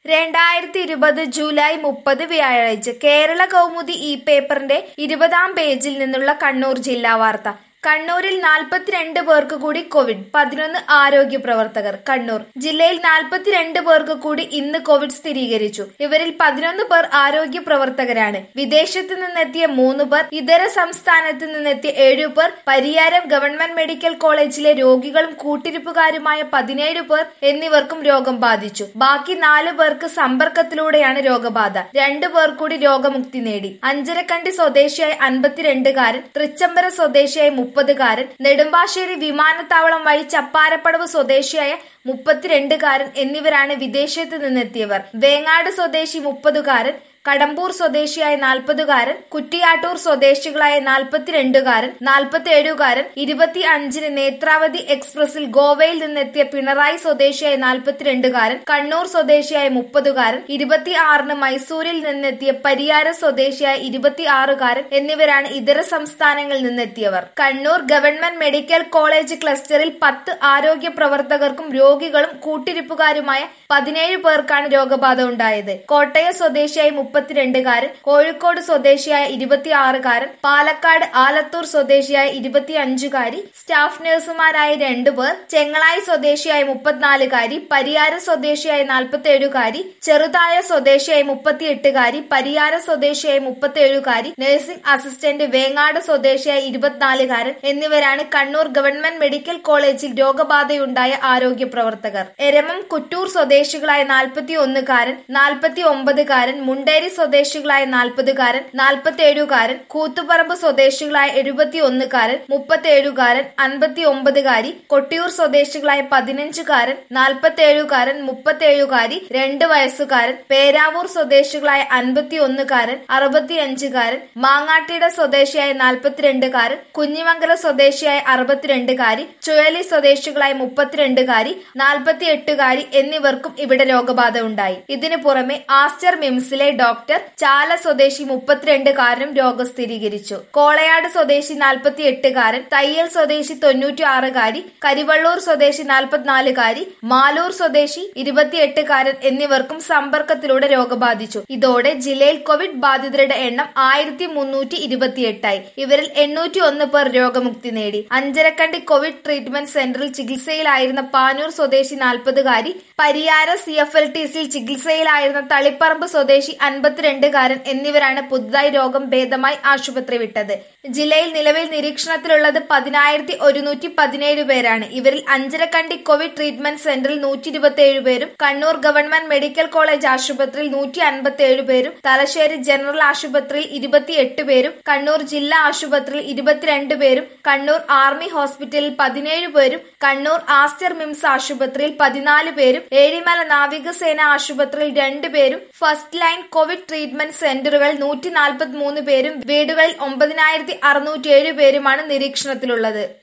രണ്ടായിരത്തി ഇരുപത് ജൂലൈ മുപ്പത് വ്യാഴാഴ്ച കേരള കൗമുദി ഈ പേപ്പറിന്റെ ഇരുപതാം പേജിൽ നിന്നുള്ള കണ്ണൂർ ജില്ലാ വാർത്ത കണ്ണൂരിൽ നാൽപ്പത്തിരണ്ട് പേർക്ക് കൂടി കോവിഡ് പതിനൊന്ന് ആരോഗ്യ പ്രവർത്തകർ കണ്ണൂർ ജില്ലയിൽ നാൽപ്പത്തിരണ്ട് പേർക്ക് കൂടി ഇന്ന് കോവിഡ് സ്ഥിരീകരിച്ചു ഇവരിൽ പതിനൊന്ന് പേർ ആരോഗ്യ പ്രവർത്തകരാണ് വിദേശത്ത് നിന്നെത്തിയ മൂന്ന് പേർ ഇതര സംസ്ഥാനത്ത് നിന്നെത്തിയ ഏഴു പേർ പരിയാരം ഗവൺമെന്റ് മെഡിക്കൽ കോളേജിലെ രോഗികളും കൂട്ടിരിപ്പുകാരുമായ പതിനേഴ് പേർ എന്നിവർക്കും രോഗം ബാധിച്ചു ബാക്കി നാല് പേർക്ക് സമ്പർക്കത്തിലൂടെയാണ് രോഗബാധ രണ്ടു പേർ കൂടി രോഗമുക്തി നേടി അഞ്ചരക്കണ്ടി സ്വദേശിയായ അൻപത്തിരണ്ടുകാരൻ തൃച്ചംബര സ്വദേശിയായ മുപ്പതുകാരൻ നെടുമ്പാശ്ശേരി വിമാനത്താവളം വഴി ചപ്പാരപ്പടവ് സ്വദേശിയായ മുപ്പത്തിരണ്ടുകാരൻ എന്നിവരാണ് വിദേശത്ത് നിന്നെത്തിയവർ വേങ്ങാട് സ്വദേശി മുപ്പതുകാരൻ കടമ്പൂർ സ്വദേശിയായ നാൽപ്പതുകാരൻ കുറ്റിയാട്ടൂർ സ്വദേശികളായ നാൽപ്പത്തിരണ്ടുകാരൻ നാൽപ്പത്തിയേഴുകാരൻ ഇരുപത്തി അഞ്ചിന് നേത്രാവതി എക്സ്പ്രസിൽ ഗോവയിൽ നിന്നെത്തിയ പിണറായി സ്വദേശിയായ നാൽപ്പത്തിരണ്ടുകാരൻ കണ്ണൂർ സ്വദേശിയായ മുപ്പതുകാരൻ ഇരുപത്തി ആറിന് മൈസൂരിൽ നിന്നെത്തിയ പരിയാര സ്വദേശിയായ ഇരുപത്തി ആറുകാരൻ എന്നിവരാണ് ഇതര സംസ്ഥാനങ്ങളിൽ നിന്നെത്തിയവർ കണ്ണൂർ ഗവൺമെന്റ് മെഡിക്കൽ കോളേജ് ക്ലസ്റ്ററിൽ പത്ത് ആരോഗ്യ പ്രവർത്തകർക്കും രോഗികളും കൂട്ടിരിപ്പുകാരുമായ പതിനേഴ് പേർക്കാണ് രോഗബാധ ഉണ്ടായത് കോട്ടയം സ്വദേശിയായ മുപ്പത്തിരണ്ടുകാരൻ കോഴിക്കോട് സ്വദേശിയായ ഇരുപത്തിയാറുകാരൻ പാലക്കാട് ആലത്തൂർ സ്വദേശിയായ ഇരുപത്തിയഞ്ചുകാരി സ്റ്റാഫ് നഴ്സുമാരായ രണ്ടുപേർ ചെങ്ങളായി സ്വദേശിയായ മുപ്പത്തിനാലുകാരി പരിയാര സ്വദേശിയായ നാൽപ്പത്തിയേഴുകാരി ചെറുതാഴ സ്വദേശിയായ മുപ്പത്തിയെട്ടുകാരി പരിയാര സ്വദേശിയായ മുപ്പത്തിയേഴുകാരി നഴ്സിംഗ് അസിസ്റ്റന്റ് വേങ്ങാട് സ്വദേശിയായ ഇരുപത്തിനാലുകാരൻ എന്നിവരാണ് കണ്ണൂർ ഗവൺമെന്റ് മെഡിക്കൽ കോളേജിൽ രോഗബാധയുണ്ടായ ആരോഗ്യ പ്രവർത്തകർ എരമം കുറ്റൂർ സ്വദേശികളായ നാൽപ്പത്തി ഒന്നുകാരൻ നാൽപ്പത്തി ഒമ്പതുകാരൻ മുണ്ടേരി സ്വദേശികളായ നാൽപ്പതുകാരൻ നാൽപ്പത്തിയേഴുകാരൻ കൂത്തുപറമ്പ് സ്വദേശികളായ എഴുപത്തി ഒന്നുകാരൻ മുപ്പത്തിയേഴുകാരൻ അൻപത്തി ഒമ്പതുകാരി കൊട്ടിയൂർ സ്വദേശികളായ പതിനഞ്ചുകാരൻ നാൽപ്പത്തിയേഴുകാരൻ മുപ്പത്തിയേഴുകാരി രണ്ട് വയസ്സുകാരൻ പേരാവൂർ സ്വദേശികളായ അൻപത്തി ഒന്നുകാരൻ അറുപത്തിയഞ്ചുകാരൻ മാങ്ങാട്ടിയുടെ സ്വദേശിയായ നാൽപ്പത്തിരണ്ടുകാരൻ കുഞ്ഞിമംഗലം സ്വദേശിയായ അറുപത്തിരണ്ടുകാരി ചുഴലി സ്വദേശികളായ മുപ്പത്തിരണ്ടുകാരി നാൽപ്പത്തിയെട്ടുകാരി എന്നിവർക്കും ഇവിടെ രോഗബാധ ഉണ്ടായി ഇതിനു പുറമെ ആസ്റ്റർ മിംസിലെ ഡോക്ടർ ചാല സ്വദേശി മുപ്പത്തിരണ്ടുകാരനും രോഗം സ്ഥിരീകരിച്ചു കോളയാട് സ്വദേശി നാൽപ്പത്തിയെട്ടുകാരൻ തയ്യൽ സ്വദേശി തൊണ്ണൂറ്റി ആറുകാരി കരിവള്ളൂർ സ്വദേശി നാൽപ്പത്തിനാലുകാരി മാലൂർ സ്വദേശി ഇരുപത്തിയെട്ടുകാരൻ എന്നിവർക്കും സമ്പർക്കത്തിലൂടെ രോഗം ബാധിച്ചു ഇതോടെ ജില്ലയിൽ കോവിഡ് ബാധിതരുടെ എണ്ണം ആയിരത്തി മുന്നൂറ്റി ഇരുപത്തിയെട്ടായി ഇവരിൽ എണ്ണൂറ്റി ഒന്ന് പേർ രോഗമുക്തി നേടി അഞ്ചരക്കണ്ടി കോവിഡ് ട്രീറ്റ്മെന്റ് സെന്ററിൽ ചികിത്സയിലായിരുന്ന പാനൂർ സ്വദേശി നാൽപ്പതുകാരി Pariyaram C F L T സിയിൽ ചികിത്സയിലായിരുന്ന തളിപ്പറമ്പ് സ്വദേശി അൻപത്തിരണ്ടുകാരൻ എന്നിവരാണ് പുതുതായി രോഗം ഭേദമായി ആശുപത്രി വിട്ടത് ജില്ലയിൽ നിലവിൽ നിരീക്ഷണത്തിലുള്ളത് പതിനായിരത്തി ഒരുന്നൂറ്റി പതിനേഴ് പേരാണ് ഇവരിൽ അഞ്ചരക്കണ്ടി കോവിഡ് ട്രീറ്റ്മെന്റ് സെന്ററിൽ നൂറ്റി ഇരുപത്തിയേഴ് പേരും കണ്ണൂർ ഗവൺമെന്റ് മെഡിക്കൽ കോളേജ് ആശുപത്രിയിൽ നൂറ്റി അൻപത്തിയേഴ് പേരും തലശ്ശേരി ജനറൽ ആശുപത്രിയിൽ ഇരുപത്തിയെട്ട് പേരും കണ്ണൂർ ജില്ലാ ആശുപത്രിയിൽ ഇരുപത്തിരണ്ട് പേരും കണ്ണൂർ ആർമി ഹോസ്പിറ്റലിൽ പതിനേഴ് പേരും കണ്ണൂർ ആസ്റ്റർ മിംസ് ആശുപത്രിയിൽ പതിനാല് പേരും ഏഴിമല നാവികസേന ആശുപത്രിയിൽ രണ്ട് പേരും ഫസ്റ്റ് ലൈൻ കോവിഡ് ട്രീറ്റ്മെന്റ് സെന്ററുകളിൽ നൂറ്റി നാൽപ്പത്തി മൂന്ന് പേരും വീടുകളിൽ ഒമ്പതിനായിരത്തി അറുന്നൂറ്റി ഏഴ് പേരുമാണ് നിരീക്ഷണത്തിലുള്ളത്